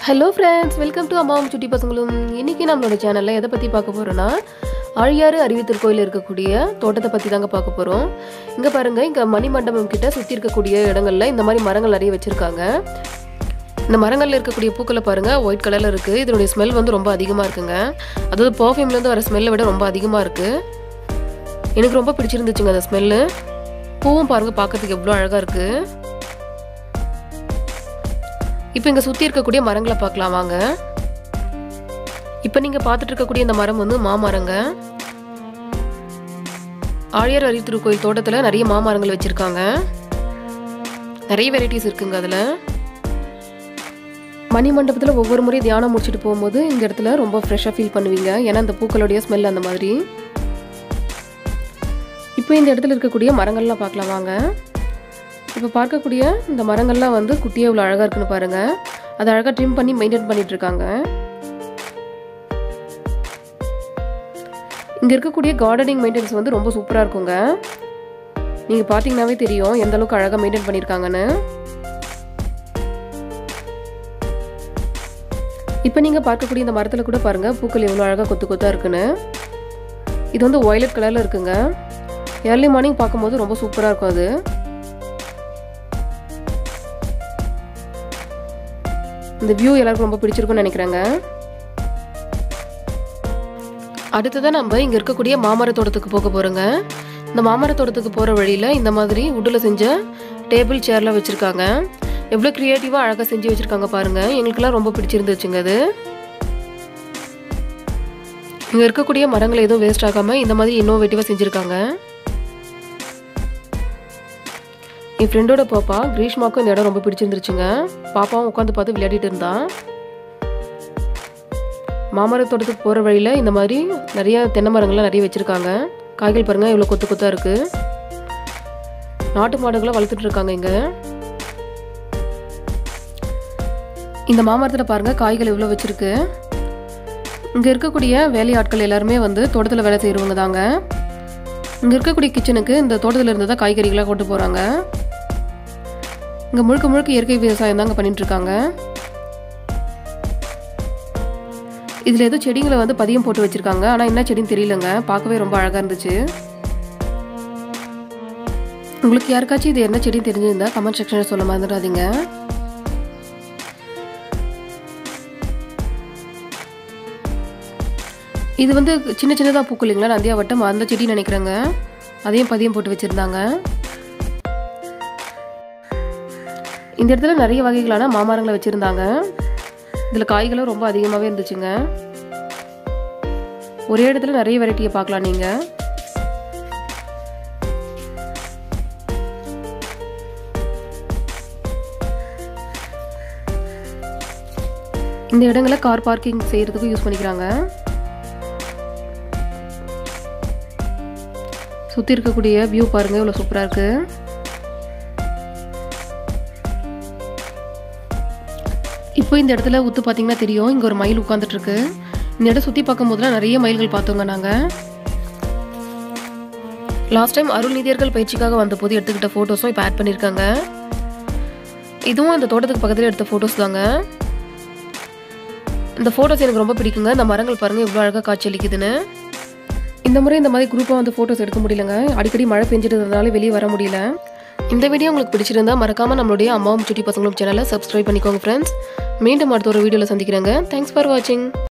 hello friends welcome to அம்மாவும் சுட்டி பசங்களும் இன்றைக்கி நம்மளோட சேனலில் எதை பற்றி பார்க்க போகிறோன்னா ஆழியாறு அறிவித்திருக்கோயில் இருக்கக்கூடிய தோட்டத்தை பற்றி தாங்க பார்க்க போகிறோம் இங்கே பாருங்கள் இங்கே மணிமண்டபம் கிட்ட சுற்றி இருக்கக்கூடிய இடங்கள்ல இந்த மாதிரி மரங்கள் நிறைய வச்சுருக்காங்க இந்த மரங்களில் இருக்கக்கூடிய பூக்களை பாருங்கள் ஒயிட் கலரில் இருக்குது இதனுடைய ஸ்மெல் வந்து ரொம்ப அதிகமாக இருக்குங்க அதாவது பர்ஃப்யூம்லேருந்து வர ஸ்மெல்லை விட ரொம்ப அதிகமாக இருக்குது எனக்கு ரொம்ப பிடிச்சிருந்துச்சுங்க அந்த ஸ்மெல்லு பூவும் பாருங்கள் பார்க்கறதுக்கு எவ்வளோ அழகாக இருக்குது இப்போ இங்கே சுற்றி இருக்கக்கூடிய மரங்களை பார்க்கலாம் வாங்க இப்போ நீங்கள் பார்த்துட்டு இருக்கக்கூடிய இந்த மரம் வந்து மாமரங்க ஆழியார் அரி திருக்கோயில் தோட்டத்தில் நிறைய மாமரங்கள் வச்சுருக்காங்க நிறைய வெரைட்டிஸ் இருக்குங்க அதில் மணி மண்டபத்தில் ஒவ்வொரு முறை தியானம் முடிச்சுட்டு போகும்போது இந்த இடத்துல ரொம்ப ஃப்ரெஷ்ஷாக ஃபீல் பண்ணுவீங்க ஏன்னா அந்த பூக்களுடைய ஸ்மெல் அந்த மாதிரி இப்போ இந்த இடத்துல இருக்கக்கூடிய மரங்கள்லாம் பார்க்கலாம் வாங்க இப்போ பார்க்கக்கூடிய இந்த மரங்கள்லாம் வந்து குட்டியாக இவ்வளோ அழகாக இருக்குன்னு பாருங்கள் அதை அழகாக ட்ரிம் பண்ணி மெயின்டைன் பண்ணிட்டு இருக்காங்க இங்கே இருக்கக்கூடிய கார்டனிங் மெயின்டெனன்ஸ் வந்து ரொம்ப சூப்பராக இருக்குங்க நீங்கள் பார்த்தீங்கன்னாவே தெரியும் எந்த அளவுக்கு அழகாக மெயின்டைன் பண்ணியிருக்காங்கன்னு இப்போ நீங்கள் பார்க்கக்கூடிய இந்த மரத்தில் கூட பாருங்கள் பூக்கள் எவ்வளோ அழகாக கொத்து கொத்தாக இருக்குன்னு இது வந்து ஒயலட் கலரில் இருக்குங்க ஏர்லி மார்னிங் பார்க்கும்போது ரொம்ப சூப்பராக இருக்கும் அது இந்த வியூ எல்லாருக்கும் ரொம்ப பிடிச்சிருக்கும்னு நினைக்கிறேங்க அடுத்ததான் நம்ம இங்கே இருக்கக்கூடிய மாமரத் தோட்டத்துக்கு போக போகிறோங்க இந்த மாமரத் தோட்டத்துக்கு போகிற வழியில் இந்த மாதிரி உட்டில் செஞ்ச டேபிள் சேர்லாம் வச்சுருக்காங்க எவ்வளோ க்ரியேட்டிவாக அழகாக செஞ்சு வச்சுருக்காங்க பாருங்கள் எங்களுக்கெல்லாம் ரொம்ப பிடிச்சிருந்துச்சுங்க அது இங்கே இருக்கக்கூடிய மரங்கள் எதுவும் வேஸ்ட் ஆகாமல் இந்த மாதிரி இன்னோவேட்டிவாக செஞ்சுருக்காங்க என் ஃப்ரெண்டோட பாப்பா கிரீஷ்மாக்கும் இந்த இடம் ரொம்ப பிடிச்சிருந்துருச்சுங்க பாப்பாவும் உட்காந்து பார்த்து விளையாடிட்டு இருந்தான் மாமரத் தோட்டத்துக்கு போகிற வழியில் இந்த மாதிரி நிறைய தென்னை மரங்கள்லாம் நிறைய வச்சுருக்காங்க காய்கள் பாருங்கள் இவ்வளோ கொத்து கொத்தாக இருக்குது நாட்டு மாடுகளை வளர்த்துட்டு இருக்காங்க இங்கே இந்த மாமரத்தில் பாருங்கள் காய்கள் எவ்வளோ வச்சுருக்கு இங்கே இருக்கக்கூடிய வேலையாட்கள் எல்லாருமே வந்து தோட்டத்தில் வேலை செய்கிறவங்க தாங்க இங்கே இருக்கக்கூடிய கிச்சனுக்கு இந்த தோட்டத்தில் இருந்து தான் காய்கறிகளாக கொண்டு போகிறாங்க இங்கே முழுக்க முழுக்க இயற்கை விவசாயம் தாங்க பண்ணிட்டு இருக்காங்க இதில் ஏதோ செடிங்களை வந்து பதியம் போட்டு வச்சுருக்காங்க ஆனால் என்ன செடின்னு தெரியலங்க பார்க்கவே ரொம்ப அழகாக இருந்துச்சு உங்களுக்கு யாருக்காச்சும் இது என்ன செடின்னு தெரிஞ்சிருந்தா கமெண்ட் செக்ஷனில் சொல்ல மறந்துடாதீங்க இது வந்து சின்ன சின்னதாக பூக்கும் இல்லைங்களா நந்தியா வட்டம் அந்த செடி நினைக்கிறேங்க அதையும் பதியம் போட்டு வச்சுருந்தாங்க இந்த இடத்துல நிறைய வகைகளான மாமரங்களை வச்சுருந்தாங்க இதில் காய்களும் ரொம்ப அதிகமாகவே இருந்துச்சுங்க ஒரே இடத்துல நிறைய வெரைட்டியை பார்க்கலாம் நீங்கள் இந்த இடங்களை கார் பார்க்கிங் செய்கிறதுக்கு யூஸ் பண்ணிக்கிறாங்க சுற்றி இருக்கக்கூடிய வியூ பாருங்கள் இவ்வளோ சூப்பராக இருக்குது இப்போ இந்த இடத்துல உத்து பார்த்தீங்கன்னா தெரியும் இங்கே ஒரு மயில் உட்காந்துட்டு இருக்கு இந்த இடம் சுற்றி பார்க்கும்போதுலாம் நிறைய மயில்கள் பார்த்தோங்க நாங்கள் லாஸ்ட் டைம் அருள் நிதியர்கள் பயிற்சிக்காக வந்தபோது எடுத்துக்கிட்ட ஃபோட்டோஸும் இப்போ ஆட் பண்ணியிருக்காங்க இதுவும் இந்த தோட்டத்துக்கு பக்கத்தில் எடுத்த ஃபோட்டோஸ் தாங்க இந்த ஃபோட்டோஸ் எனக்கு ரொம்ப பிடிக்குங்க இந்த மரங்கள் பாருங்கள் இவ்வளோ அழகாக காட்சியளிக்குதுன்னு இந்த முறை இந்த மாதிரி குரூப்பாக வந்து ஃபோட்டோஸ் எடுக்க முடியலங்க அடிக்கடி மழை பெஞ்சிட்டு இருந்ததுனால வெளியே வர முடியல இந்த வீடியோ உங்களுக்கு பிடிச்சிருந்தா மறக்காம நம்மளுடைய அம்மாவும் சுட்டி பசங்களும் சேனலை சப்ஸ்கிரைப் பண்ணிக்கோங்க ஃப்ரெண்ட்ஸ் மீண்டும் அடுத்த ஒரு வீடியோவில் சந்திக்கிறேங்க தேங்க்ஸ் ஃபார் வாட்சிங்